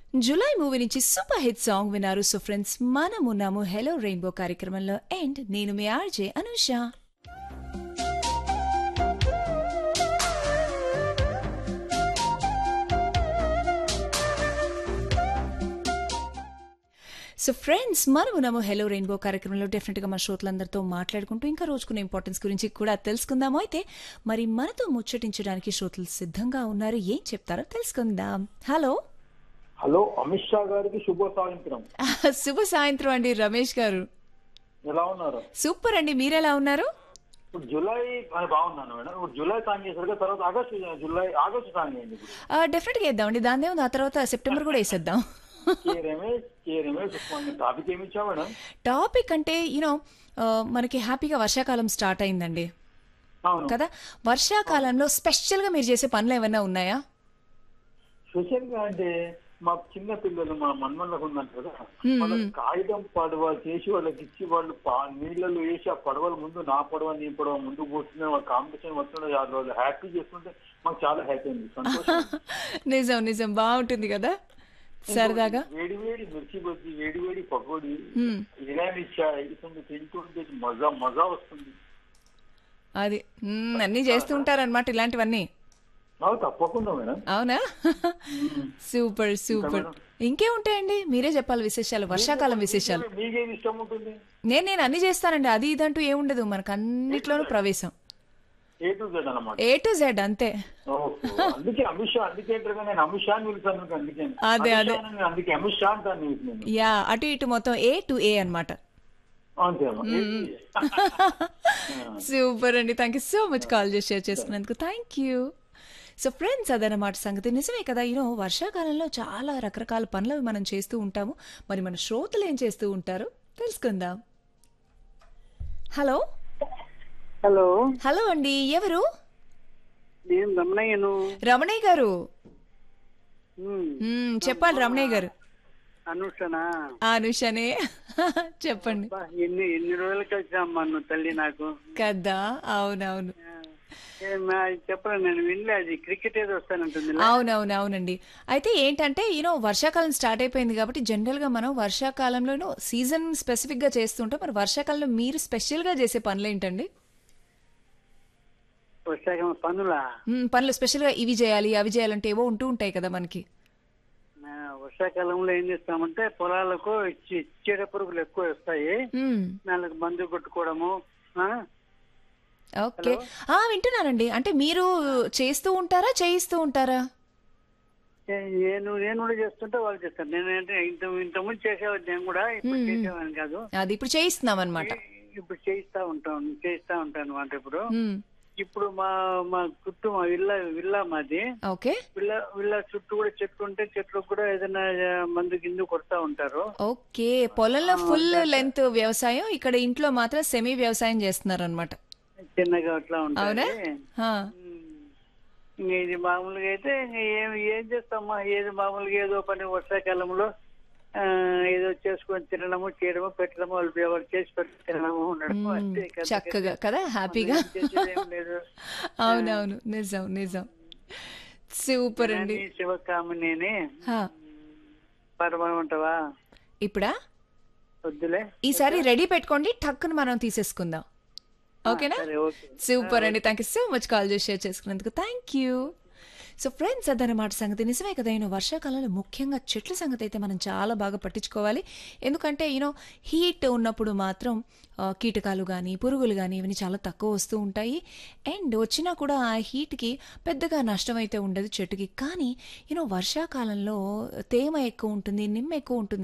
July movie నుంచి super hit song విన్నారు so friends మనమున్నాము హెలో రెయిన్బో కార్యక్రమంలో అండ్ నేను మీ ఆర్జే అనుష సో ఫ్రెండ్స్ మనమున్నాము హెలో రెయిన్బో కార్యక్రమంలో డెఫినెట్గా మా శ్రోతలందరితో మాట్లాడుకుంటూ ఇంకా రోజుకున్న ఇంపార్టెన్స్ గురించి కూడా తెలుసుకుందాము అయితే మరి మనతో ముచ్చటించడానికి శ్రోతలు సిద్ధంగా ఉన్నారు ఏం చెప్తారో తెలుసుకుందాం హలో హలో అమిత్ షా గారికి శుభ సాయంత్రం శుభ సాయంత్రం అండి రమేష్ గారు ఎలా ఉన్నారు సూపర్ అండి మీరెలా ఉన్నారు ఇప్పుడు జూలై అని బాగున్నాను మేడం ఇప్పుడు జూలై సాంగ్ చేశారు కదా తర్వాత ఆగస్టు జూలై ఆగస్టు సాంగ్ అయింది ఇప్పుడు డెఫినెట్గా వేద్దామండి దాని ఏముంది ఆ తర్వాత సెప్టెంబర్ కూడా వేసేద్దాం K Ramesh K Ramesh Usman topic ఏమి ఇచ్చా మేడం టాపిక్ అంటే యూనో మనకి హ్యాపీగా వర్షాకాలం స్టార్ట్ అయిందండి అవును కదా వర్షాకాలంలో స్పెషల్గా మీరు చేసే పనులు ఏమైనా ఉన్నాయా స్పెషల్ గా అంటే మా చిన్న పిల్లలు మా మన్మన్లకు ఉందంట కదా వాళ్ళకి కాగితం పడవ చేసి వాళ్ళకి ఇచ్చి వాళ్ళు పా- నీళ్ళలో వేసి ఆ పడవల ముందు నా పడవ నీ పడవ ముందు కూర్చుని వాళ్ళ కాంపిటీషన్ వస్తుండే వాళ్ళు హ్యాపీ చేస్తుంటే మాకు చాలా హ్యాపీ అయింది సంతోషం నిజం నిజం బాగుంటుంది కదా సరదాగా వేడి వేడి మిర్చి బజ్జి వేడి వేడి పకోడీ మ్మ్. ఇలాంటి చాయ్ ఇటువంటి తింటుంటే మజా మజా వస్తుంది అది మ్మ్, అన్నీ చేస్తూ ఉంటారన్నమాట ఇలాంటివన్నీ నాకు తప్పకుండా మేడం అవునా సూపర్ సూపర్ ఇంకే ఉంటాయండి మీరే చెప్పాలి విశేషాలు వర్షాకాలం విశేషాలు మీకేది ఇష్టం ఉంటుంది నేను నేను అన్ని చేస్తానండి అది ఇదంటూ ఏముండదు మనకు అన్నిట్లోనూ ప్రవేశం ఏ టు జెడ్ అనమాట ఏ టు జెడ్ అంతే ఓహో. అందుకే అమిత్ షా అందుకే అంటారు కదా, నేను అమిత్ షా అని పిలుస్తాను మీకు అందుకే అదే, అమిత్ అదే. షా అని నేను అందుకే అమిత్ షా అంటాను మీకు నేను యా అటు ఇటు మొత్తం ఏ టు ఏ అన్నమాట అంతే అమ్మా. A to A. సూపర్ అండి thank you so much call చేసి షేర్ చేసుకున్నందుకు థ్యాంక్ యూ సో ఫ్రెండ్స్ అదనమాట సంగతి నిజమే కదా యూనో వర్షాకాలంలో చాలా రకరకాల పనులు మనం చేస్తూ ఉంటాము మరి మన శ్రోతలు ఏం చేస్తూ ఉంటారో తెలుసుకుందాం హలో హలో హలో అండి ఎవరు నేను రమణయ్యను రమణయ్య గారు ఉమ్, మ్మ్, చెప్పాలి రమణయ్య గారు అనుషనా ఆ అనుషనే చెప్పండి బా, ఎన్ని ఎన్ని రోజులు కలిసామ్మా నువ్వు తల్లి నాకు కదా అవునవును ఏమ్మా, అది చెప్పరా నేను వినలే అది క్రికెట్ ఏదో వస్తానంటుంది అవునవును అవునండి అయితే ఏంటంటే యూనో వర్షాకాలం స్టార్ట్ అయిపోయింది కాబట్టి జనరల్ గా మనం వర్షాకాలంలో సీజన్ స్పెసిఫిక్ గా చేస్తుంటాం మరి వర్షాకాలంలో మీరు స్పెషల్ గా చేసే పనులు ఏంటండి వచ్చాక పనులా మ్మ్, పనులు స్పెషల్ గా ఇవి చేయాలి అవి చేయాలంటే ఏవో ఉంటూ ఉంటాయి కదా మనకి ఆ, వర్షాకాలంలో ఏం చేస్తామంటే పొలాలకు చి- చీడ పురుగులు ఎక్కువ వస్తాయి మ్మ్, నాలుగు మందు కొట్టుకోవడము ఆ, ఓకే ఆ వింటున్నానండి అంటే మీరు చేస్తూ ఉంటారా చేయిస్తూ ఉంటారా ఏ- నేను నేను కూడా చేస్తుంటే వాళ్ళు చేస్తారు నేను అంటే ఇంత ఇంతకుముందు చేసేవాడిని నేను కూడా ఇప్పుడు చేసేవాడిని కాదు అది ఇప్పుడు చేయిస్తున్నాం అనమాట ఇప్పుడు చేయిస్తా ఉంటాను చేయిస్తా ఉంటాను అనమాట ఇప్పుడు ఇప్పుడు మా మా చుట్టూ మా విల్లా విల్లా మాది ఓకే విల్లా విల్లా చుట్టూ కూడా చెట్లు ఉంటే చెట్లకు కూడా ఏదైనా ఆ, మందు గిందు కొడతా ఉంటారు ఓకే పొలంలో ఫుల్ లెంత్ వ్యవసాయం ఇక్కడ ఇంట్లో మాత్రం సెమీ వ్యవసాయం చేస్తున్నారు అనమాట చిన్నగా అట్లా అవునా ఉంటాయి ఆ, ఇంక ఇది మామూలుగా అయితే ఇంక ఏం ఏం చేస్తామా ఏది మామూలుగా ఏదో పని వర్షాకాలంలో ఆ, ఏదో చేసుకొని తినడము చేయడము పెట్టడము వాళ్ళు ఎవరు చేసి పెట్టి తినడము ఉండడము అంతే ఇక చక్కగా కదా హ్యాపీగా ఏం చేసేదేం లేదు అవునవును నిజం నిజం సూపర్ అండి నీ శివకామినేని హా, పరమమంటావా ఇప్పుడా వద్దులే ఈసారి రెడీ పెట్టుకోండి టక్కున మనం తీసేసుకుందాం ఓకేనా సరే ఓకే సూపర్ అండి thank you so much call చేసి షేర్ చేసుకున్నందుకు థ్యాంక్ యూ సో ఫ్రెండ్స్ అదనమాట సంగతి నిజమే కదా యూనో వర్షాకాలంలో ముఖ్యంగా చెట్ల సంగతి అయితే మనం చాలా బాగా పట్టించుకోవాలి ఎందుకంటే యూనో హీట్ ఉన్నప్పుడు మాత్రం ఆ, కీటకాలు కానీ పురుగులు కానీ ఇవన్నీ చాలా తక్కువ వస్తూ ఉంటాయి అండ్ వచ్చినా కూడా ఆ హీట్కి పెద్దగా నష్టం అయితే ఉండదు చెట్టుకి కానీ యూనో వర్షాకాలంలో తేమ ఎక్కువ ఉంటుంది నిమ్మ ఎక్కువ ఉంటుంది